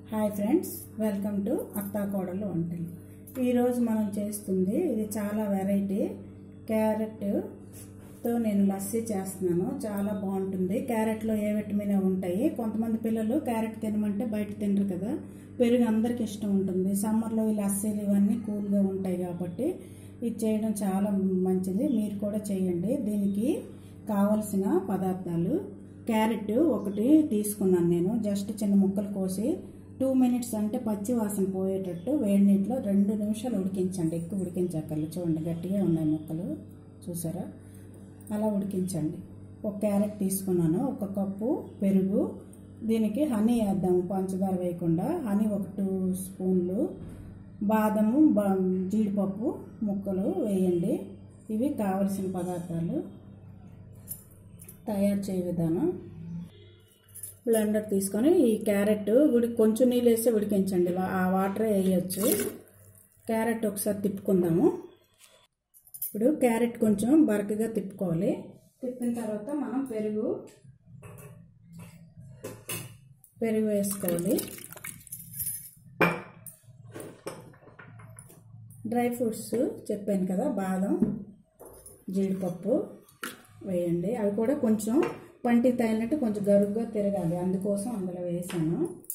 hi friends welcome to అత్తా కోడలు వంటలు ఈరోజు మనం చేస్తుంది ఇది చాలా వెరైటీ క్యారెట్తో నేను లస్సీ చేస్తున్నాను చాలా బాగుంటుంది క్యారెట్లో ఏ విటమిన్ ఉంటాయి కొంతమంది పిల్లలు క్యారెట్ తినమంటే బయట తినరు కదా పెరుగు అందరికి ఇష్టం ఉంటుంది సమ్మర్లో ఈ లస్సీలు ఇవన్నీ కూల్గా ఉంటాయి కాబట్టి ఇది చేయడం చాలా మంచిది మీరు కూడా చేయండి దీనికి కావలసిన పదార్థాలు క్యారెట్ ఒకటి తీసుకున్నాను నేను జస్ట్ చిన్న ముక్కలు కోసి టూ మినిట్స్ అంటే పచ్చి వాసన పోయేటట్టు వేడి నీటిలో రెండు నిమిషాలు ఉడికించండి ఎక్కువ ఉడికించక్కర్లు చూడండి గట్టిగా ఉన్నాయి ముక్కలు చూసారా అలా ఉడికించండి ఒక క్యారెట్ తీసుకున్నాను ఒక కప్పు పెరుగు దీనికి హనీ వేద్దాము పంచదార వేయకుండా హనీ ఒక టూ స్పూన్లు బాదము బా జీడిపప్పు ముక్కలు వేయండి ఇవి కావలసిన పదార్థాలు తయారు చేయ విధానం బ్లెండర్ తీసుకొని ఈ క్యారెట్ ఉడి కొంచెం నీళ్ళు వేస్తే ఉడికించండి ఆ వాటరే వేయచ్చు క్యారెట్ ఒకసారి తిప్పుకుందాము ఇప్పుడు క్యారెట్ కొంచెం బరకగా తిప్పుకోవాలి తిప్పిన తర్వాత మనం పెరుగు పెరుగు వేసుకోవాలి డ్రై ఫ్రూట్స్ చెప్పాను కదా బాదం జీడిపప్పు వేయండి అవి కూడా కొంచెం పంటికి తగినట్టు కొంచెం గరుగ్గా తిరగాలి అందుకోసం అందులో వేసాను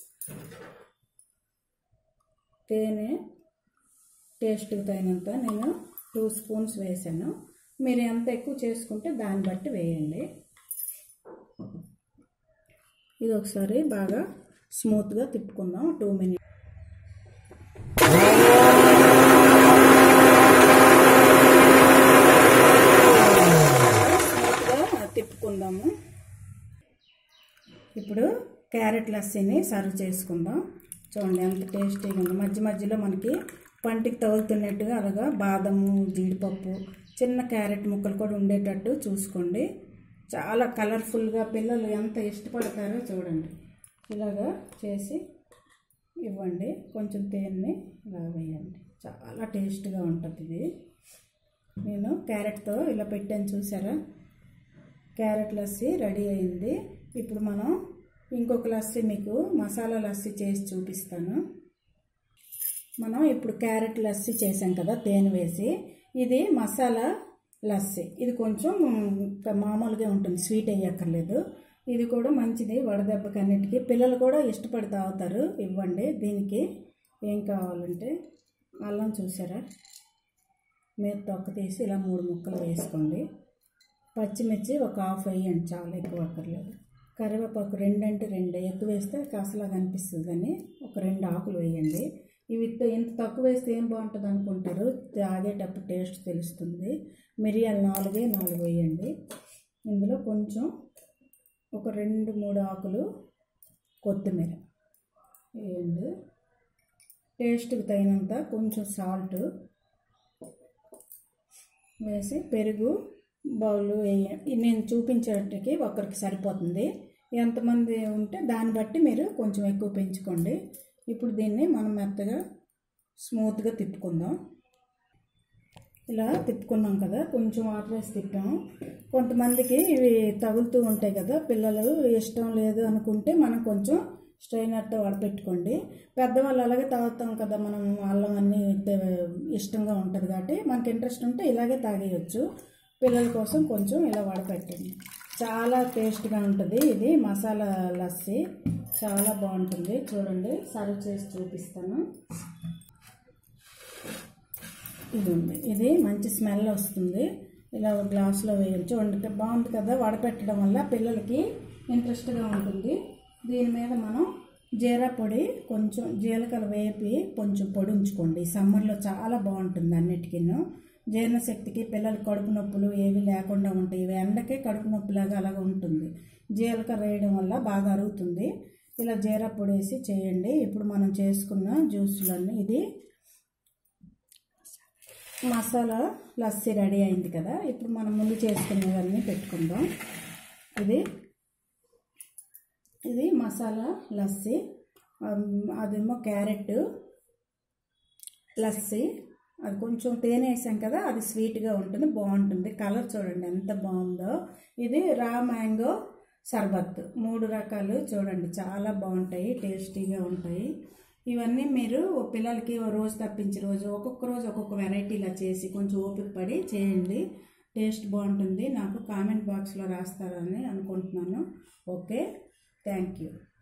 తేనె టేస్ట్కి తగినంత నేను టూ స్పూన్స్ వేసాను మీరు ఎంత ఎక్కువ చేసుకుంటే దాన్ని బట్టి వేయండి ఇది ఒకసారి బాగా స్మూత్గా తిప్పుకుందాం టూ మినిట్స్ స్మూత్గా తిప్పుకుందాము ఇప్పుడు క్యారెట్ లస్సీని సర్వ్ చేసుకుందాం చూడండి ఎంత టేస్టీగా ఉంది మధ్య మధ్యలో మనకి పంటికి తగులుతున్నట్టుగా అలాగా బాదము జీడిపప్పు చిన్న క్యారెట్ ముక్కలు కూడా ఉండేటట్టు చూసుకోండి చాలా కలర్ఫుల్గా పిల్లలు ఎంత ఇష్టపడతారో చూడండి ఇలాగా చేసి ఇవ్వండి కొంచెం తేనెని ఇలా వేయండి చాలా టేస్ట్గా ఉంటుంది ఇది నేను క్యారెట్తో ఇలా పెట్టాను చూసారా క్యారెట్ లస్సీ రెడీ అయింది ఇప్పుడు మనం ఇంకొక లస్సీ మీకు మసాలా లస్సీ చేసి చూపిస్తాను మనం ఇప్పుడు క్యారెట్ లస్సీ చేసాం కదా తేనె వేసి ఇది మసాలా లస్సీ ఇది కొంచెం మామూలుగా ఉంటుంది స్వీట్ అయ్యక్కర్లేదు ఇది కూడా మంచిది వడదెబ్బకి అన్నిటికీ పిల్లలు కూడా ఇష్టపడి తాగుతారు ఇవ్వండి దీనికి ఏం కావాలంటే అల్లం చూసారా మీరు తొక్క తీసి ఇలా మూడు ముక్కలు వేసుకోండి పచ్చిమిర్చి ఒక హాఫ్ వేయండి చాలా ఎక్కువ అక్కర్లేదు కరివేపాకు రెండంటే రెండు ఎక్కువ వేస్తే కాసలాగా అనిపిస్తుంది కానీ ఒక రెండు ఆకులు వేయండి ఇవి ఇంత తక్కువ వేస్తే ఏం బాగుంటుంది అనుకుంటారు తాగేటప్పుడు టేస్ట్ తెలుస్తుంది మిరియాలు నాలుగే నాలుగు వేయండి ఇందులో కొంచెం ఒక రెండు మూడు ఆకులు కొత్తిమీర వేయండి టేస్ట్కి తగినంత కొంచెం సాల్ట్ వేసి పెరుగు బౌల్ నేను చూపించేటికి ఒకరికి సరిపోతుంది ఎంతమంది ఉంటే దాన్ని బట్టి మీరు కొంచెం ఎక్కువ పెంచుకోండి ఇప్పుడు దీన్ని మనం మెత్తగా స్మూత్గా తిప్పుకుందాం ఇలా తిప్పుకున్నాం కదా కొంచెం వాటర్ వేసి తిప్పాము కొంతమందికి ఇవి తగులుతూ ఉంటాయి కదా పిల్లలు ఇష్టం లేదు అనుకుంటే మనం కొంచెం స్ట్రైనర్తో వడపెట్టుకోండి పెద్దవాళ్ళు అలాగే తాగుతాం కదా మనం అల్లం అన్నీ ఇష్టంగా ఉంటుంది కాబట్టి మనకి ఇంట్రెస్ట్ ఉంటే ఇలాగే తాగేయచ్చు పిల్లల కోసం కొంచెం ఇలా వడపెట్టండి చాలా టేస్ట్గా ఉంటుంది ఇది మసాలా లస్సీ చాలా బాగుంటుంది చూడండి సర్వ్ చేసి చూపిస్తాను ఇది ఉంది ఇది మంచి స్మెల్ వస్తుంది ఇలా ఒక గ్లాసులో వేయచ్చు చూడండి బాగుంది కదా వడపెట్టడం వల్ల పిల్లలకి ఇంట్రెస్ట్గా ఉంటుంది దీని మీద మనం జీరా పొడి కొంచెం జీలకర్ర వేపి కొంచెం పొడి ఉంచుకోండి సమ్మర్లో చాలా బాగుంటుంది అన్నిటికీను జీర్ణశక్తికి పిల్లల కడుపు నొప్పులు ఏవి లేకుండా ఉంటాయి ఇవి ఎండకే కడుపు నొప్పిలాగా అలాగ ఉంటుంది జీలకర్ర వేయడం వల్ల బాగా అరుగుతుంది ఇలా జీరా పొడి వేసి చేయండి ఇప్పుడు మనం చేసుకున్న జ్యూసులన్నీ ఇది మసాలా లస్సీ రెడీ అయింది కదా ఇప్పుడు మనం ముందు చేసుకునేవన్నీ పెట్టుకుందాం ఇది ఇది మసాలా లస్సీ అదేమో క్యారెట్ లస్సీ అది కొంచెం తేనె వేసాం కదా అది స్వీట్గా ఉంటుంది బాగుంటుంది కలర్ చూడండి ఎంత బాగుందో ఇది రా మ్యాంగో సర్బత్ మూడు రకాలు చూడండి చాలా బాగుంటాయి టేస్టీగా ఉంటాయి ఇవన్నీ మీరు ఓ పిల్లలకి ఓ రోజు తప్పించి రోజు ఒక్కొక్క రోజు ఒక్కొక్క వెరైటీ ఇలా చేసి కొంచెం ఓపిక పడి చేయండి టేస్ట్ బాగుంటుంది నాకు కామెంట్ బాక్స్లో రాస్తారని అనుకుంటున్నాను ఓకే థ్యాంక్ యూ